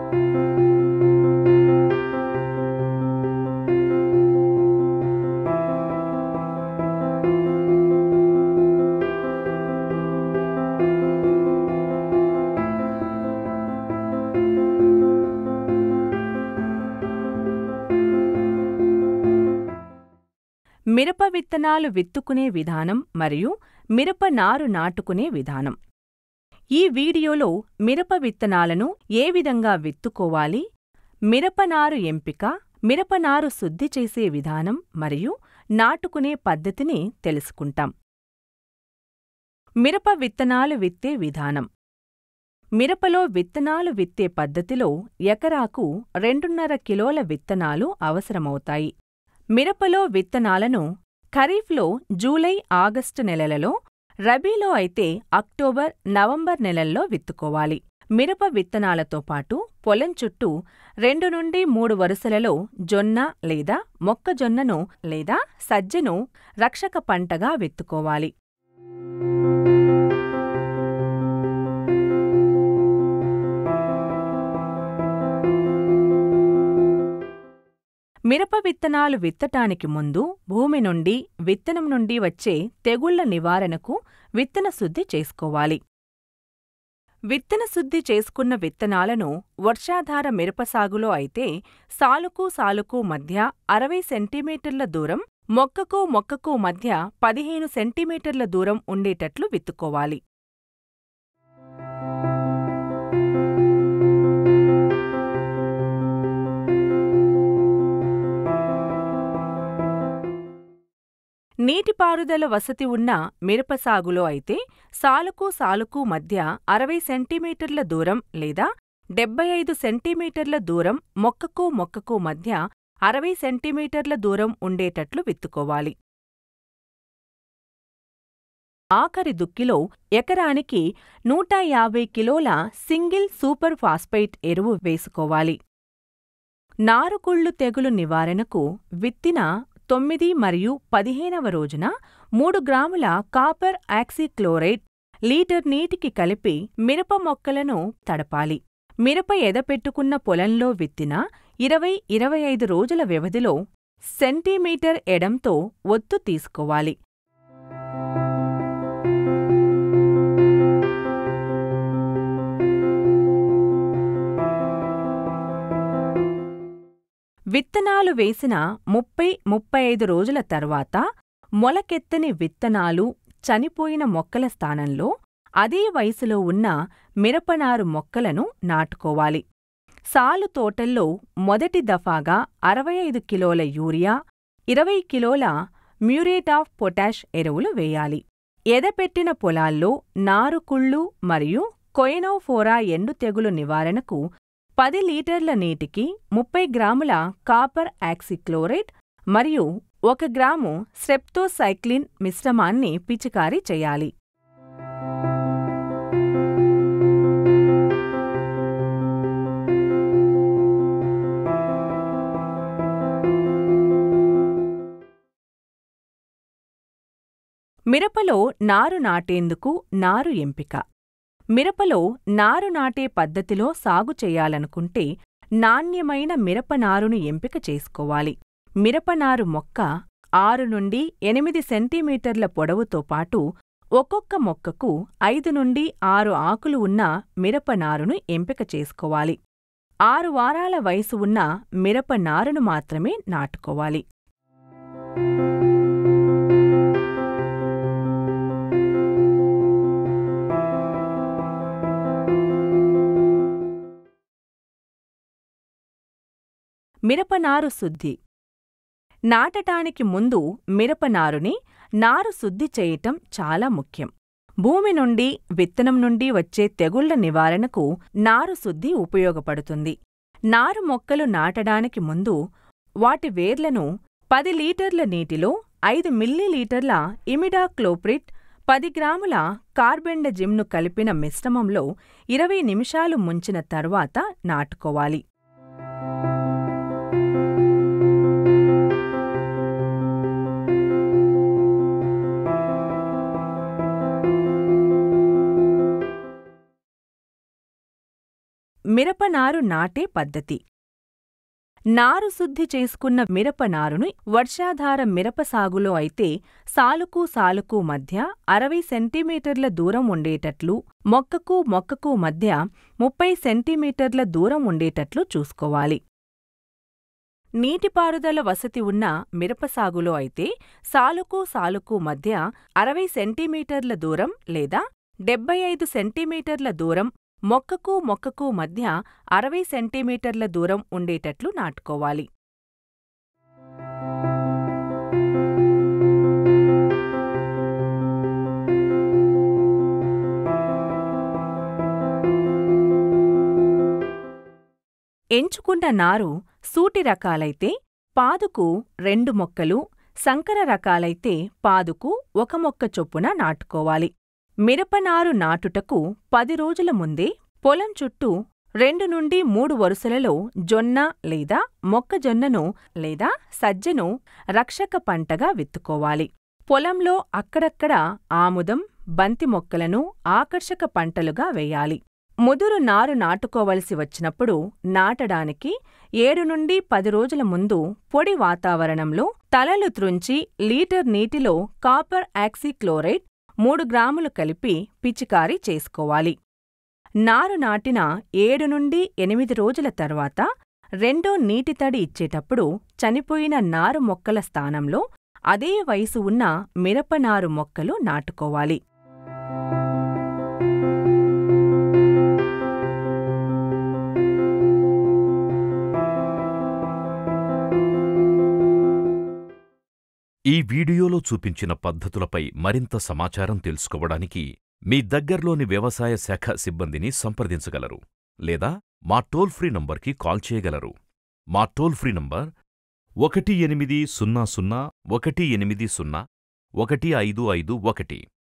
మిరప విత్తనాలు విత్తుకునే విధానం మరియు మిరప నారు నాటుకునే విధానం ఈ వీడియోలో మిరప విత్తనాలను ఏ విధంగా విత్తుకోవాలి మిరప నారు ఎంపిక మిరప నారు శుద్ధి చేసే విధానం మరియు నాటుకునే పద్ధతిని తెలుసుకుంటాం మిరప విత్తనాలు విత్తే విధానం మిరపలో విత్తనాలు విత్తే పద్ధతిలో ఎకరాకు రెండున్నర కిలోల విత్తనాలు అవసరమవుతాయి మిరపలో విత్తనాలను ఖరీఫ్లో జూలై ఆగస్టు నెలలలో రబీలో అయితే అక్టోబర్ నవంబర్ నెలల్లో విత్తుకోవాలి మిరప విత్తనాలతో పాటు పొలం చుట్టూ రెండు నుండి మూడు వరుసలలో జొన్న లేదా మొక్కజొన్నను లేదా సజ్జను రక్షక పంటగా విత్తుకోవాలి మిరప విత్తనాలు విత్తటానికి ముందు భూమి నుండి విత్తనం నుండి వచ్చే తెగుళ్ల నివారణకు విత్తన శుద్ధి చేసుకోవాలి విత్తన శుద్ధి చేసుకున్న విత్తనాలను వర్షాధార మిరప సాగులో అయితే సాలుకు సాలుకు మధ్య అరవై సెంటీమీటర్ల దూరం మొక్కకు మొక్కకు మధ్య పదిహేను సెంటీమీటర్ల దూరం ఉండేటట్లు విత్తుకోవాలి నీటిపారుదల వసతి ఉన్న మిరప సాగులో అయితే సాలుకు సాలుకు మధ్య అరవై సెంటీమీటర్ల దూరం లేదా డెబ్బై ఐదు సెంటీమీటర్ల దూరం మొక్కకు మొక్కకు మధ్య అరవై సెంటీమీటర్ల దూరం ఉండేటట్లు విత్తుకోవాలి ఆఖరి దుక్కిలో ఎకరానికి నూట యాభై కిలోల సింగిల్ సూపర్ ఫాస్ఫైట్ ఎరువు వేసుకోవాలి నారుకుళ్ళు తెగులు నివారణకు విత్తిన తొమ్మిది మరియు పదిహేనవ రోజున మూడు గ్రాముల కాపర్ ఆక్సీక్లోరైడ్ లీటర్ నీటికి కలిపి మిరప మొక్కలను తడపాలి మిరప ఎదపెట్టుకున్న పొలంలో విత్తిన ఇరవై ఇరవై ఐదు రోజుల వ్యవధిలో సెంటీమీటర్ ఎడంతో ఒత్తు తీసుకోవాలి విత్తనాలు వేసిన ముప్పై ముప్పై ఐదు రోజుల తర్వాత మొలకెత్తని విత్తనాలు చనిపోయిన మొక్కల స్థానంలో అదే వయసులో ఉన్న మిరపనారు మొక్కలను నాటుకోవాలి సాలు తోటల్లో మొదటి దఫాగా అరవై ఐదు కిలోల యూరియా ఇరవై కిలోల మ్యూరేట్ ఆఫ్ పొటాష్ ఎరువులు వేయాలి ఎదపెట్టిన పొలాల్లో నారుకుళ్ళు మరియు కొయనోఫోరా ఎండు తెగులు నివారణకు పది లీటర్ల నీటికి ముప్పై గ్రాముల కాపర్ ఆక్సిక్లోరైడ్ మరియు ఒక గ్రాము స్ట్రెప్టోసైక్లిన్ మిశ్రమాన్ని పిచికారీ చేయాలి మిరపలో నారు నాటేందుకు నారు ఎంపిక మిరపలో నారు నాటే పద్ధతిలో సాగు చేయాలనుకుంటే నాణ్యమైన మిరపనారును ఎంపిక చేసుకోవాలి మిరపనారు మొక్క ఆరు నుండి ఎనిమిది సెంటీమీటర్ల పొడవుతో పాటు ఒక్కొక్క మొక్కకు ఐదు నుండి ఆరు ఆకులు ఉన్న మిరపనారును ఎంపిక చేసుకోవాలి ఆరు వారాల వయసు ఉన్న మిరపనారును మాత్రమే నాటుకోవాలి మిరపనారు శుద్ధి నాటటానికి ముందు మిరపనారుని నారు శుద్ధి చేయటం చాలా ముఖ్యం భూమి నుండి విత్తనం నుండి వచ్చే తెగుళ్ల నివారణకు నారు శుద్ధి ఉపయోగపడుతుంది నారు మొక్కలు నాటడానికి ముందు వాటి వేర్లను పది లీటర్ల నీటిలో ఐదు మిల్లీలీటర్ల ఇమిడాక్లోప్రిట్ పది గ్రాముల కార్బెండజిమ్ను కలిపిన మిశ్రమంలో ఇరవై నిమిషాలు ముంచిన తర్వాత నాటుకోవాలి మిరపనారు నాటే పద్ధతి నారు శుద్ధి చేసుకున్న మిరప నారుని వర్షాధార మిరప సాగులో అయితే సాలుకు సాలుకు మధ్య అరవై సెంటీమీటర్ల దూరం ఉండేటట్లు మొక్కకు మొక్కకు మధ్య ముప్పై సెంటీమీటర్ల దూరం ఉండేటట్లు చూసుకోవాలి నీటిపారుదల వసతి ఉన్న మిరప సాగులో అయితే సాలుకు సాలుకు మధ్య అరవై సెంటీమీటర్ల దూరం లేదా డెబ్బై ఐదు సెంటీమీటర్ల దూరం మొక్కకు మొక్కకు మధ్య అరవై సెంటీమీటర్ల దూరం ఉండేటట్లు నాటుకోవాలి ఎంచుకున్న నారు సూటి రకాలైతే పాదుకు రెండు మొక్కలు సంకర రకాలైతే పాదుకు ఒక మొక్క చొప్పున నాటుకోవాలి మిరపనారు నాటుటకు పది రోజుల ముందే పొలం చుట్టూ రెండు నుండి మూడు వరుసలలో జొన్న లేదా మొక్కజొన్నను లేదా సజ్జను రక్షక పంటగా విత్తుకోవాలి పొలంలో అక్కడక్కడ ఆముదం బంతి మొక్కలను ఆకర్షక పంటలుగా వేయాలి ముదురు నారు నాటుకోవలసి వచ్చినప్పుడు నాటడానికి ఏడు నుండి పది రోజుల ముందు పొడి వాతావరణంలో తలలు త్రుంచి లీటర్ నీటిలో కాపర్ ఆక్సీక్లోరైడ్ మూడు గ్రాములు కలిపి పిచికారీ చేసుకోవాలి నారు నాటిన ఏడు నుండి ఎనిమిది రోజుల తర్వాత రెండో నీటి తడి ఇచ్చేటప్పుడు చనిపోయిన నారు మొక్కల స్థానంలో అదే వయసు ఉన్న మిరపనారు మొక్కలు నాటుకోవాలి ఈ వీడియోలో చూపించిన పద్ధతులపై మరింత సమాచారం తెలుసుకోవడానికి మీ దగ్గర్లోని వ్యవసాయ శాఖ సిబ్బందిని సంప్రదించగలరు లేదా మా టోల్ ఫ్రీ నంబర్కి కాల్ చేయగలరు మా టోల్ ఫ్రీ నంబర్ ఒకటి ఎనిమిది సున్నా సున్నా ఒకటి ఎనిమిది సున్నా ఒకటి ఐదు ఐదు ఒకటి